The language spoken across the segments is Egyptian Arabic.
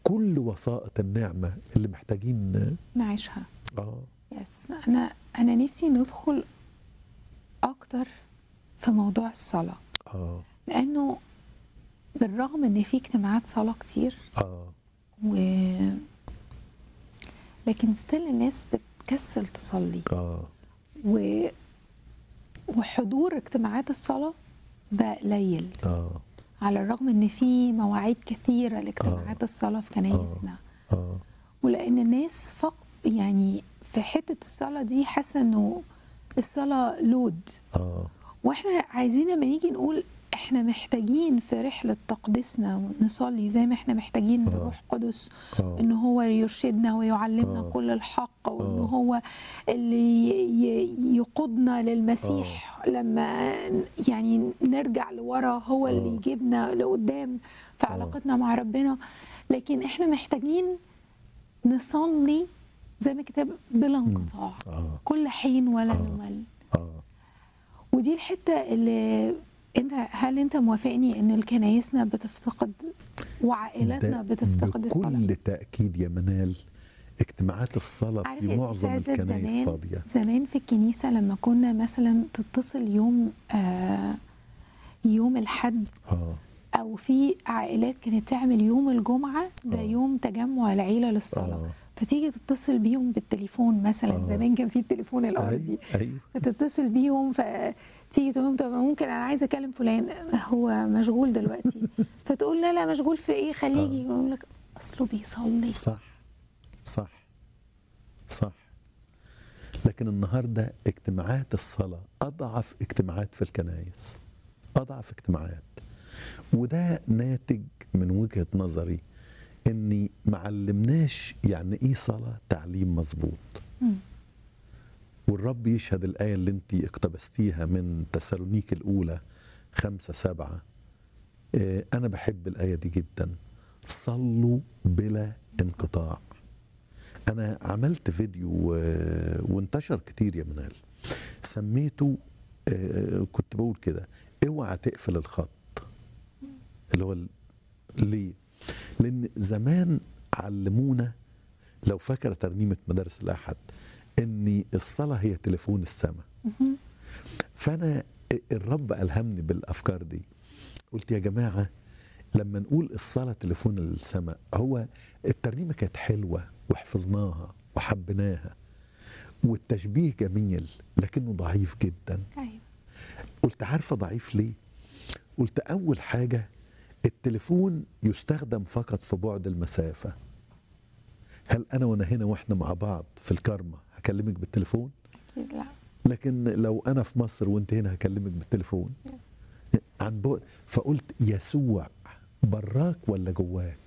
كل وسائط النعمه اللي محتاجين نعيشها اه يس انا انا نفسي ندخل اكتر في موضوع الصلاه اه لانه بالرغم ان في اجتماعات صلاه كتير اه و لكن ستيل الناس بتكسل تصلي اه و... وحضور اجتماعات الصلاه بقى قليل اه على الرغم ان في مواعيد كثيره لاجتماعات الصلاه في كنايسنا اه ولان الناس فق يعني في حته الصلاه دي حاسه انه الصلاه لود اه واحنا عايزين لما نيجي نقول احنا محتاجين في رحله تقديسنا نصلي زي ما احنا محتاجين آه. الروح القدس اه ان هو يرشدنا ويعلمنا آه. كل الحق وان آه. هو اللي ي- ي- يقودنا للمسيح لما يعني نرجع لورا هو اللي آه. يجيبنا لقدام في آه. علاقتنا مع ربنا لكن احنا محتاجين نصلي زي ما الكتاب بلا انقطاع اه كل حين ولا آه. نمل اه ودي الحته اللي انت هل انت موافقني ان الكنايسنا بتفتقد وعائلاتنا ده بتفتقد الصلاه بكل تاكيد يا منال اجتماعات الصلاه عارف في يا معظم سيدي عزت الكنائس زمان فاضيه زمان في الكنيسه لما كنا مثلا تتصل يوم آه يوم الحد اه او في عائلات كانت تعمل يوم الجمعه ده آه. يوم تجمع العيله للصلاه اه فتيجي تتصل بيهم بالتليفون مثلا آه. زمان كان في التليفون الارضي ايوه ايوه فتتصل بيهم فتيجي تقول لهم طب ممكن انا عايزه اكلم فلان هو مشغول دلوقتي فتقول لا لا مشغول في ايه خليه يجي يقول لك اصله بيصلي صح صح صح لكن النهارده اجتماعات الصلاه اضعف اجتماعات في الكنائس اضعف اجتماعات وده ناتج من وجهه نظري اني ما علمناش يعني ايه صلاه تعليم مظبوط مم. والرب يشهد الآية اللي انت اقتبستيها من تسالونيك الأولى خمسة سبعة آه، أنا بحب الآية دي جدا صلوا بلا انقطاع أنا عملت فيديو آه، وانتشر كتير يا منال سميته آه، كنت بقول كده اوعى تقفل الخط اللي هو ال- ليه؟ لأن زمان علمونا لو فاكرة ترنيمة مدارس الأحد ان الصلاه هي تليفون السماء مهم. فانا الرب الهمني بالافكار دي قلت يا جماعه لما نقول الصلاه تليفون السماء هو الترنيمه كانت حلوه وحفظناها وحبيناها والتشبيه جميل لكنه ضعيف جدا ايوه قلت عارفه ضعيف ليه قلت اول حاجه التليفون يستخدم فقط في بعد المسافه هل انا وانا هنا واحنا مع بعض في الكارما هكلمك بالتليفون اكيد لا لكن لو انا في مصر وانت هنا هكلمك بالتليفون يس عن بعد فقلت يسوع براك ولا جواك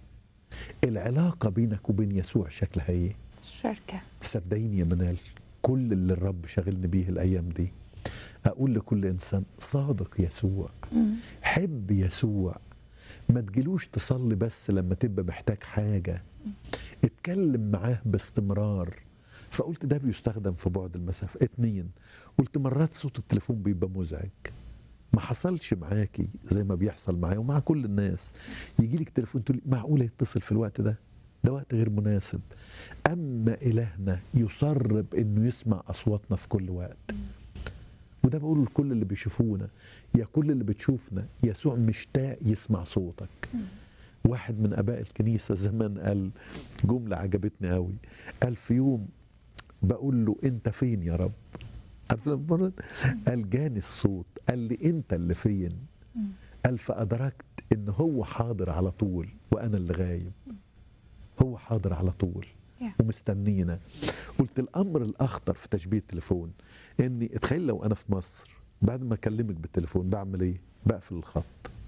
العلاقة بينك وبين يسوع شكلها ايه الشركه صدقيني يا منال كل اللي الرب شاغلني بيه الايام دي اقول لكل انسان صادق يسوع مم. حب يسوع ما تجيلوش تصلي بس لما تبقى محتاج حاجة اتكلم معاه باستمرار فقلت ده بيستخدم في بعد المسافة اتنين قلت مرات صوت التليفون بيبقى مزعج ما حصلش معاكي زي ما بيحصل معايا ومع كل الناس يجي لك تليفون تقول معقولة يتصل في الوقت ده ده وقت غير مناسب أما إلهنا يصر بأنه يسمع أصواتنا في كل وقت وده بقوله لكل اللي بيشوفونا يا كل اللي بتشوفنا يسوع مشتاق يسمع صوتك واحد من اباء الكنيسه زمان قال جمله عجبتني قوي قال في يوم بقول له انت فين يا رب عارف لما مرة قال جاني الصوت قال لي انت اللي فين قال فادركت ان هو حاضر على طول وانا اللي غايب هو حاضر على طول Yeah. ومستنينا قلت الامر الاخطر في تشبيه التليفون اني اتخيل لو انا في مصر بعد ما اكلمك بالتليفون بعمل ايه بقفل الخط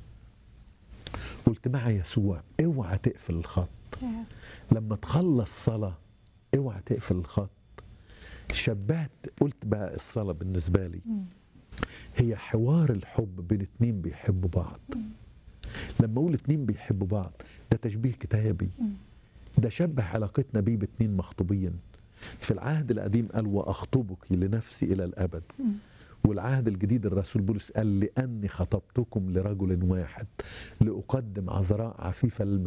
قلت مع يسوع اوعى تقفل الخط يس. لما تخلص صلاة اوعى تقفل الخط شبهت قلت بقى الصلاة بالنسبة لي مم. هي حوار الحب بين اتنين بيحبوا بعض لما اقول اتنين بيحبوا بعض ده تشبيه كتابي مم. ده شبه علاقتنا بيه باتنين مخطوبين في العهد القديم قال واخطبك لنفسي الى الابد مم. والعهد الجديد الرسول بولس قال لاني خطبتكم لرجل واحد لاقدم عذراء عفيفه